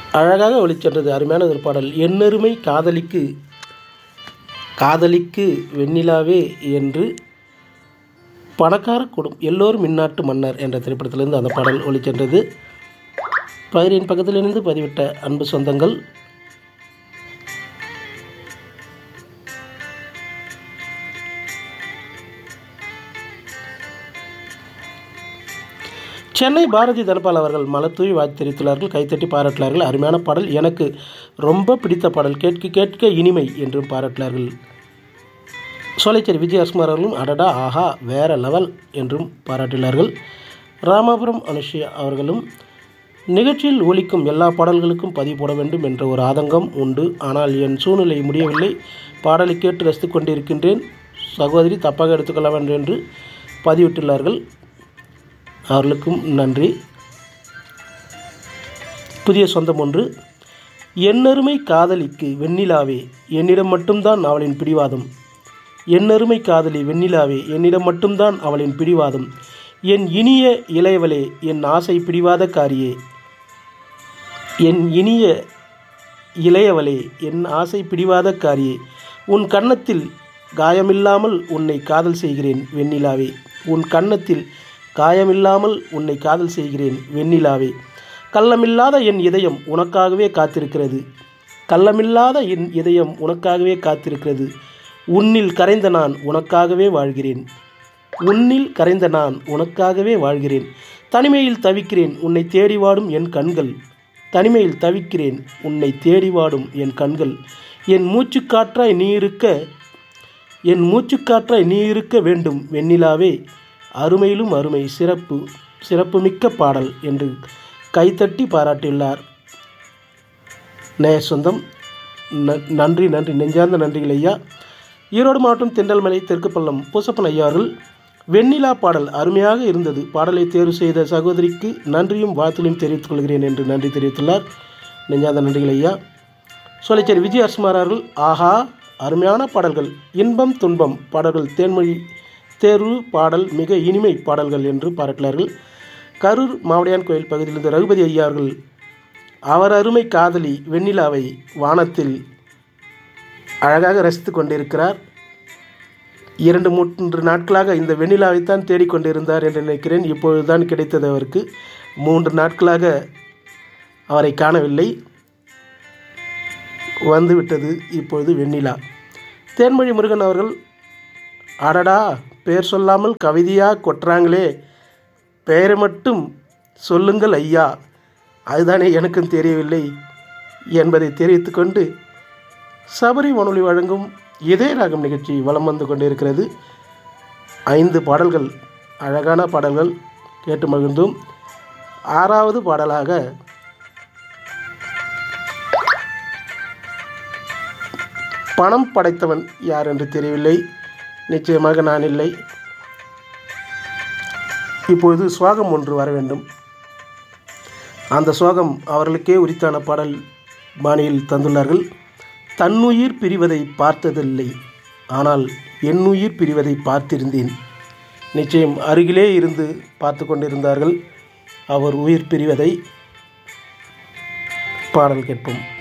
அழகாக ஒளிச்சென்றது அருமையான ஒரு பாடல் எண்ணெருமை காதலிக்கு காதலிக்கு வெண்ணிலாவே என்று பணக்கார குடும் எல்லோரும் மின்னாட்டு மன்னர் என்ற திரைப்படத்திலிருந்து அந்த பாடல் ஒளிச்சென்றது பகிரின் பக்கத்திலிருந்து பதிவிட்ட அன்பு சொந்தங்கள் சென்னை பாரதி தனபால் அவர்கள் மலத்தூவி வாழ்த்து தெரிவித்துள்ளார்கள் கைத்தட்டி பாராட்டினார்கள் அருமையான பாடல் எனக்கு ரொம்ப பிடித்த பாடல் கேட்க கேட்க இனிமை என்றும் பாராட்டினார்கள் சோலைச்சேரி விஜயகுமார் அவர்களும் அடடா ஆஹா வேற லெவல் என்றும் பாராட்டினார்கள் ராமாபுரம் அனுஷியா அவர்களும் நிகழ்ச்சியில் ஒலிக்கும் எல்லா பாடல்களுக்கும் பதிவு போட வேண்டும் என்ற ஒரு ஆதங்கம் உண்டு ஆனால் என் சூழ்நிலை முடியவில்லை பாடலை கேட்டு ரசித்துக் கொண்டிருக்கின்றேன் சகோதரி தப்பாக எடுத்துக்கொள்ள வேண்டும் என்று பதிவிட்டுள்ளார்கள் அவர்களுக்கும் நன்றி புதிய சொந்தம் ஒன்று என்னருமை காதலிக்கு வெண்ணிலாவே என்னிடம் மட்டும்தான் அவளின் பிடிவாதம் என்னருமை காதலி வெண்ணிலாவே என்னிடம் மட்டும்தான் அவளின் பிடிவாதம் என் இனிய இளையவளே என் ஆசை பிடிவாத காரியே என் இனிய இளையவளே என் ஆசை பிடிவாத காரியே உன் கன்னத்தில் காயமில்லாமல் உன்னை காதல் செய்கிறேன் வெண்ணிலாவே உன் கன்னத்தில் காயமில்லாமல் உன்னை காதல் செய்கிறேன் வெண்ணிலாவே கள்ளமில்லாத என் இதயம் உனக்காகவே காத்திருக்கிறது கள்ளமில்லாத என் இதயம் உனக்காகவே காத்திருக்கிறது உன்னில் கரைந்த நான் உனக்காகவே வாழ்கிறேன் உன்னில் கரைந்த நான் உனக்காகவே வாழ்கிறேன் தனிமையில் தவிக்கிறேன் உன்னை தேடி வாடும் என் கண்கள் தனிமையில் தவிக்கிறேன் உன்னை தேடி வாடும் என் கண்கள் என் மூச்சுக்காற்றாய் நீ இருக்க என் மூச்சுக்காற்றாய் நீ இருக்க வேண்டும் வெண்ணிலாவே அருமையிலும் அருமை சிறப்பு சிறப்புமிக்க பாடல் என்று கைத்தட்டி பாராட்டியுள்ளார் நே சொந்தம் ந- நன்றி நன்றி நெஞ்சார்ந்த நன்றிகள் ஐயா ஈரோடு மாவட்டம் தென்றல்மலை தெற்கு பள்ளம் பூசப்பன் ஐயா அவர்கள் வெண்ணிலா பாடல் அருமையாக இருந்தது பாடலை தேர்வு செய்த சகோதரிக்கு நன்றியும் வாழ்த்துலையும் தெரிவித்துக் கொள்கிறேன் என்று நன்றி தெரிவித்துள்ளார் நெஞ்சார்ந்த நன்றிகள் ஐயா சோலைச்சேரி விஜய் அரசுமார் அவர்கள் ஆஹா அருமையான பாடல்கள் இன்பம் துன்பம் பாடல்கள் தேன்மொழி தேர்வு பாடல் மிக இனிமை பாடல்கள் என்று பாராட்டினார்கள் கரூர் மாவடியான் கோயில் பகுதியிலிருந்து ரகுபதி ஐயா அவர்கள் அவர் அருமை காதலி வெண்ணிலாவை வானத்தில் அழகாக ரசித்து கொண்டிருக்கிறார் இரண்டு மூன்று நாட்களாக இந்த வெண்ணிலாவைத்தான் தேடிக்கொண்டிருந்தார் என்று நினைக்கிறேன் இப்பொழுதுதான் கிடைத்தது அவருக்கு மூன்று நாட்களாக அவரை காணவில்லை வந்துவிட்டது இப்பொழுது வெண்ணிலா தேன்மொழி முருகன் அவர்கள் அடடா பெயர் சொல்லாமல் கவிதையாக கொட்டுறாங்களே பெயரை மட்டும் சொல்லுங்கள் ஐயா அதுதானே எனக்கும் தெரியவில்லை என்பதை தெரிவித்துக்கொண்டு சபரி வானொலி வழங்கும் இதய ராகம் நிகழ்ச்சி வலம் வந்து கொண்டிருக்கிறது ஐந்து பாடல்கள் அழகான பாடல்கள் கேட்டு மகிழ்ந்தோம் ஆறாவது பாடலாக பணம் படைத்தவன் யார் என்று தெரியவில்லை நிச்சயமாக நான் இல்லை இப்பொழுது சுவாகம் ஒன்று வர வேண்டும் அந்த சோகம் அவர்களுக்கே உரித்தான பாடல் பாணியில் தந்துள்ளார்கள் தன்னுயிர் பிரிவதை பார்த்ததில்லை ஆனால் என்னுயிர் பிரிவதை பார்த்திருந்தேன் நிச்சயம் அருகிலே இருந்து பார்த்து கொண்டிருந்தார்கள் அவர் உயிர் பிரிவதை பாடல் கேட்போம்